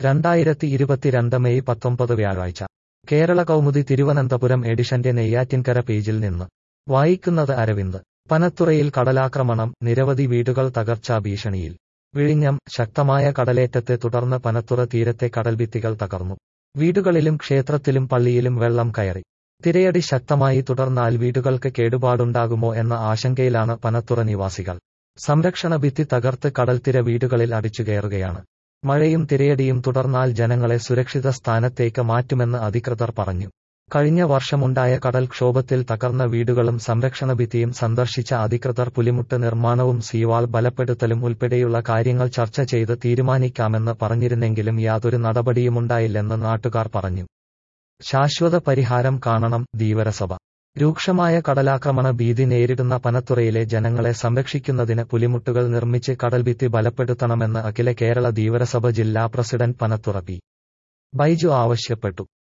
രണ്ടായിരത്തി ഇരുപത്തിരണ്ട് മെയ് പത്തൊമ്പത് വ്യാഴാഴ്ച കേരള കൗമുദി തിരുവനന്തപുരം എഡിഷന്റെ നെയ്യാറ്റിൻകര പേജിൽ നിന്ന് വായിക്കുന്നത് അരവിന്ദ് പനത്തുറയിൽ കടലാക്രമണം നിരവധി വീടുകൾ തകർച്ചാ ഭീഷണിയിൽ വിഴിഞ്ഞം ശക്തമായ കടലേറ്റത്തെ തുടർന്ന് പനത്തുറ തീരത്തെ കടൽഭിത്തികൾ തകർന്നു വീടുകളിലും ക്ഷേത്രത്തിലും പള്ളിയിലും വെള്ളം കയറി തിരയടി ശക്തമായി തുടർന്നാൽ വീടുകൾക്ക് കേടുപാടുണ്ടാകുമോ എന്ന ആശങ്കയിലാണ് പനത്തുറ നിവാസികൾ സംരക്ഷണ ഭിത്തി തകർത്ത് കടൽത്തിര വീടുകളിൽ അടിച്ചുകയറുകയാണ് മഴയും തിരയടിയും തുടർന്നാൽ ജനങ്ങളെ സുരക്ഷിത സ്ഥാനത്തേക്ക് മാറ്റുമെന്ന് അധികൃതർ പറഞ്ഞു കഴിഞ്ഞ വർഷമുണ്ടായ കടൽക്ഷോഭത്തിൽ തകർന്ന വീടുകളും സംരക്ഷണ ഭിത്തിയും സന്ദർശിച്ച അധികൃതർ പുലിമുട്ട് നിർമ്മാണവും സീവാൾ ബലപ്പെടുത്തലും ഉൾപ്പെടെയുള്ള കാര്യങ്ങൾ ചർച്ച ചെയ്ത് തീരുമാനിക്കാമെന്ന് പറഞ്ഞിരുന്നെങ്കിലും യാതൊരു നടപടിയുമുണ്ടായില്ലെന്ന് നാട്ടുകാർ പറഞ്ഞു ശാശ്വത പരിഹാരം കാണണം ധീവരസഭ രൂക്ഷമായ കടലാക്രമണ ഭീതി നേരിടുന്ന പനത്തുറയിലെ ജനങ്ങളെ സംരക്ഷിക്കുന്നതിന് പുലിമുട്ടുകൾ നിർമ്മിച്ച് കടൽഭിത്തി ബലപ്പെടുത്തണമെന്ന് അഖില കേരള ധീവരസഭ ജില്ലാ പ്രസിഡന്റ് പനത്തുറ പി ബൈജു ആവശ്യപ്പെട്ടു